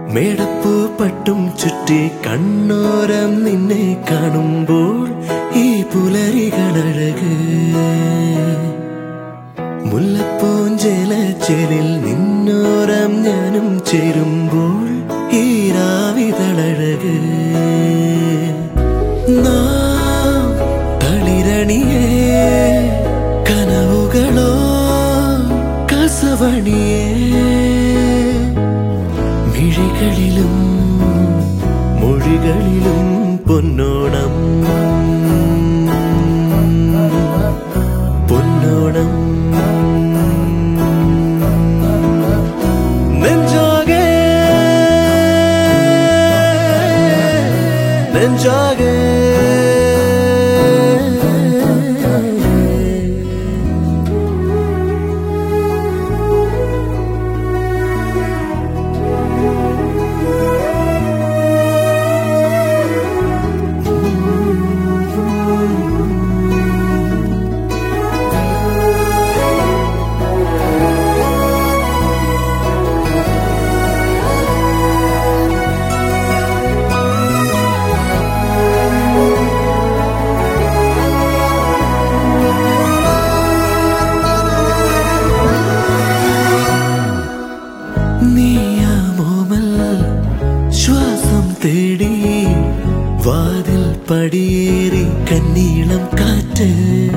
മേടപ്പൂ പട്ടും ചുറ്റി കണ്ണോരം നിന്നെ കാണുമ്പോൾ ഈ പുലരികളഴക് മുല്ലപ്പൂഞ്ചേലച്ചേലിൽ നിന്നോരം ഞാനും ചേരുമ്പോൾ ഈ രാവിതളഴക് നാം തളിരണിയേ കനവുകളോ കസവണിയേ മിഴികളിലും മൊഴികളിലും പൊന്നോണം പൊന്നോണം നെഞ്ചാകെ നെഞ്ചാകെ നീയാമോമൽ ശ്വാസം തേടി വാതിൽ പടിയേറി കന്നീളം കാറ്റ്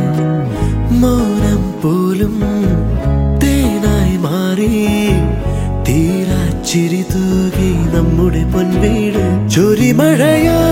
മൗനം പോലും തേനായി മാറി തീരാച്ചിരി തൂകി നമ്മുടെ പൊൻവീട് ചൊരിമഴയാ